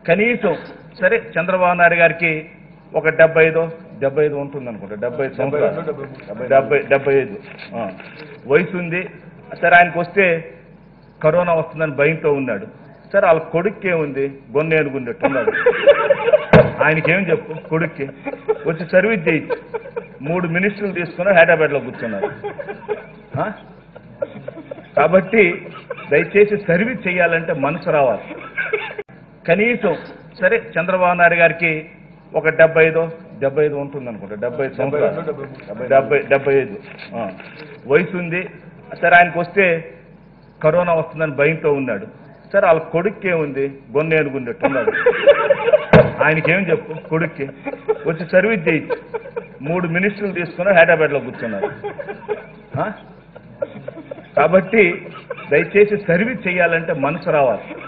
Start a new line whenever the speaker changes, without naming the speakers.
కనీసం సరే చంద్రబాబు నాయుడు గారికి ఒక డెబ్బై ఐదో డెబ్బై ఐదు ఉంటుంది అనుకుంటా డెబ్బై ఐదు సంవత్సరాలు డెబ్బై డెబ్బై ఐదు ఆ. వయసు ఉంది సరే ఆయనకు వస్తే కరోనా వస్తుందని భయంతో ఉన్నాడు సరే వాళ్ళ కొడుక్కి ఏముంది గొన్నేనుగుండెట్టు ఉన్నాడు ఆయనకేం చెప్పు కొడుక్కి వచ్చి సర్వీస్ చేయొచ్చు మూడు మినిస్టర్లు తీసుకుని హైదరాబాద్లో కూర్చున్నారు ఆ? కాబట్టి దయచేసి సర్వీస్ చేయాలంటే మనసు రావాలి కనీసం సరే చంద్రబాబు నాయుడు గారికి ఒక డెబ్బై ఐదో డెబ్బై ఐదు ఉంటుంది అనుకుంటా డెబ్బై ఐదు సంవత్సరాలు డెబ్బై డెబ్బై ఐదు ఆ. వయసు ఉంది సరే ఆయనకు వస్తే కరోనా వస్తుందని భయంతో ఉన్నాడు సరే వాళ్ళ కొడుక్కి ఏముంది గొన్నేనుగుండెట్టు ఉన్నాడు ఆయనకేం చెప్పు కొడుక్కి వచ్చి సర్వీస్ చేయొచ్చు మూడు మినిస్టర్లు తీసుకుని హైదరాబాద్లో కూర్చున్నారు ఆ? కాబట్టి దయచేసి సర్వీస్ చేయాలంటే మనసు రావాలి